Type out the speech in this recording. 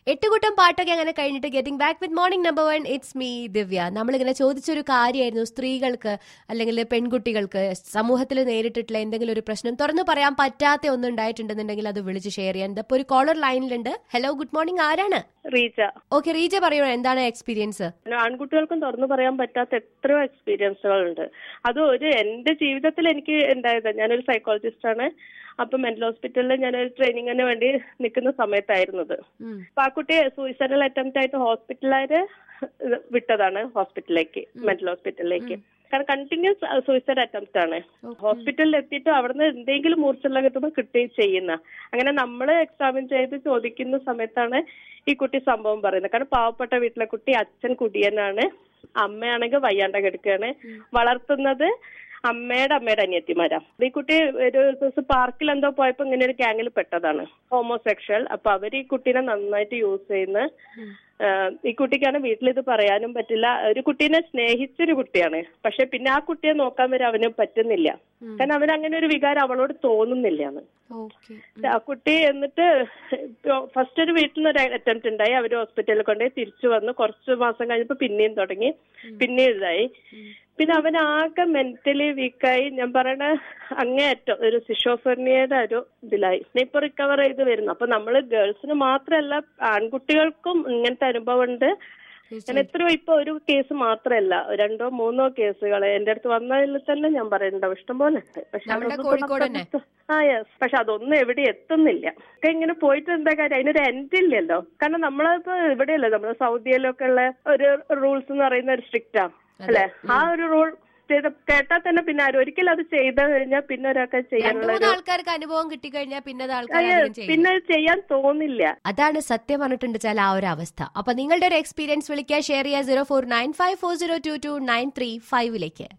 എട്ടുകൂട്ടം പാട്ടൊക്കെ അങ്ങനെ കഴിഞ്ഞിട്ട് getting back with morning number one it's me Divya നമ്മളിങ്ങനെ ചോദിച്ചൊരു കാര്യമായിരുന്നു സ്ത്രീകൾക്ക് അല്ലെങ്കിൽ പെൺകുട്ടികൾക്ക് സമൂഹത്തിൽ നേരിട്ടിട്ടുള്ള എന്തെങ്കിലും ഒരു പ്രശ്നം തുറന്നു പറയാൻ പറ്റാത്ത ഒന്നും ഉണ്ടായിട്ടുണ്ടെന്നുണ്ടെങ്കിൽ അത് വിളിച്ച് ഷെയർ ചെയ്യാൻ ഇപ്പൊ ഒരു കോളർ ലൈനിലുണ്ട് ഹലോ ഗുഡ് മോർണിംഗ് ആരാണ് റീച്ച ഓക്കെ റീജ പറയൂ എന്താണ് എക്സ്പീരിയൻസ് ആൺകുട്ടികൾക്കും തുറന്നു പറയാൻ പറ്റാത്ത എത്രയോ എക്സ്പീരിയൻസുകളുണ്ട് അത് ഒരു എന്റെ ജീവിതത്തിൽ എനിക്ക് ഉണ്ടായത് ഞാനൊരു സൈക്കോളജിസ്റ്റ് ആണ് അപ്പൊ മെന്റൽ ഹോസ്പിറ്റലിൽ ഞാനൊരു ട്രെയിനിങ്ങിന് വേണ്ടി നിൽക്കുന്ന സമയത്തായിരുന്നത് അപ്പൊ ആ കുട്ടി സൂയിസൈഡൽ അറ്റംപ്റ്റ് ആയിട്ട് ഹോസ്പിറ്റലുകാര് വിട്ടതാണ് ഹോസ്പിറ്റലിലേക്ക് മെന്റൽ ഹോസ്പിറ്റലിലേക്ക് കാരണം കണ്ടിന്യൂസ് സൂയിസൈഡ് അറ്റംപ്റ്റ് ആണ് ഹോസ്പിറ്റലിൽ എത്തിയിട്ട് അവിടുന്ന് എന്തെങ്കിലും മൂർച്ചയുള്ള കിട്ടുമ്പോൾ കിട്ടുകയും ചെയ്യുന്ന അങ്ങനെ നമ്മൾ എക്സാമിൻ ചെയ്ത് ചോദിക്കുന്ന സമയത്താണ് ഈ കുട്ടി സംഭവം പറയുന്നത് കാരണം പാവപ്പെട്ട വീട്ടിലെ കുട്ടി അച്ഛൻ കുടിയനാണ് അമ്മയാണെങ്കിൽ വയ്യാണ്ട കിടക്കുകയാണ് വളർത്തുന്നത് അമ്മയുടെ അമ്മയുടെ അനിയത്തിമാരാ ഈ കുട്ടി ഒരു ദിവസം പാർക്കിൽ എന്തോ പോയപ്പോ ഇങ്ങനെ ഒരു ഗ്യാങ്ങിൽ പെട്ടതാണ് ഹോമോസെക്ഷൽ അപ്പൊ അവർ ഈ കുട്ടീനെ നന്നായിട്ട് യൂസ് ചെയ്യുന്ന ആഹ് ഈ കുട്ടിക്കാണ് വീട്ടിൽ ഇത് പറയാനും പറ്റില്ല ഒരു കുട്ടീനെ സ്നേഹിച്ചൊരു കുട്ടിയാണ് പക്ഷെ പിന്നെ ആ കുട്ടിയെ നോക്കാൻ വരെ അവന് പറ്റുന്നില്ല കാരണം അവന് അങ്ങനെ ഒരു വികാരം അവളോട് തോന്നുന്നില്ലാന്ന് ഓക്കെ ആ കുട്ടി എന്നിട്ട് ഫസ്റ്റ് ഒരു വീട്ടിൽ നിന്ന് ഒരു അറ്റംപ്റ്റ് ഉണ്ടായി അവര് ഹോസ്പിറ്റലിൽ കൊണ്ടുപോയി തിരിച്ചു വന്നു കുറച്ച് മാസം കഴിഞ്ഞപ്പോ പിന്നെയും തുടങ്ങി പിന്നെയും ഇതായി പിന്നെ അവൻ ആകെ മെന്റലി വീക്കായി ഞാൻ പറയണ അങ്ങേയറ്റം ഒരു സിഷോഫെർണിയയുടെ ഒരു ഇതിലായി ഇപ്പൊ റിക്കവർ ചെയ്ത് വരുന്നു അപ്പൊ നമ്മള് ഗേൾസിന് മാത്രമല്ല ആൺകുട്ടികൾക്കും ഇങ്ങനത്തെ അനുഭവം ഉണ്ട് ഞാൻ എത്രയോ ഇപ്പൊ ഒരു കേസ് മാത്രമല്ല രണ്ടോ മൂന്നോ കേസുകൾ എന്റെ അടുത്ത് വന്നതിൽ തന്നെ ഞാൻ പറയുന്നുണ്ടാവും ഇഷ്ടംപോലെ ഉണ്ട് പക്ഷെ നമ്മുടെ അതൊന്നും ഇപ്പൊ കോഴിക്കോട് നമുക്ക് ആ യെസ് പക്ഷെ അതൊന്നും എവിടെ എത്തുന്നില്ല ഒക്കെ ഇങ്ങനെ പോയിട്ട് എന്താ കാര്യം അതിനൊരു എൻഡ് ഇല്ലല്ലോ കാരണം നമ്മളിപ്പോ ഇവിടെയല്ലേ നമ്മുടെ സൗദിയിലൊക്കെ ഉള്ള ഒരു റൂൾസ് എന്ന് പറയുന്ന ഒരു സ്ട്രിക്റ്റാ അല്ലെ ആ ഒരു റൂൾ ചെയ്ത കേട്ടാൽ തന്നെ പിന്നെ ആരും ഒരിക്കലും അത് ചെയ്ത് കഴിഞ്ഞാൽ പിന്നെ ഒരാൾക്ക് രണ്ടു ചെയ്യാനുള്ള മൂന്ന് ഒരു ആൾക്കാർക്ക് അനുഭവം കിട്ടിക്കഴിഞ്ഞാൽ പിന്നെ അത് ആ, ആൾക്കാർ yes, അധികം ചെയ്യും പിന്നെ അത് ചെയ്യാൻ തോന്നില്ല അതാണ് സത്യം പറഞ്ഞിട്ടുണ്ട് ചില ആ ഒരു അവസ്ഥ അപ്പൊ നിങ്ങളുടെ ഒരു എക്സ്പീരിയൻസ് വിളിക്കുക ഷെയർ ചെയ്യുക zero four nine five four zero two two nine three ഫൈവിലേക്ക്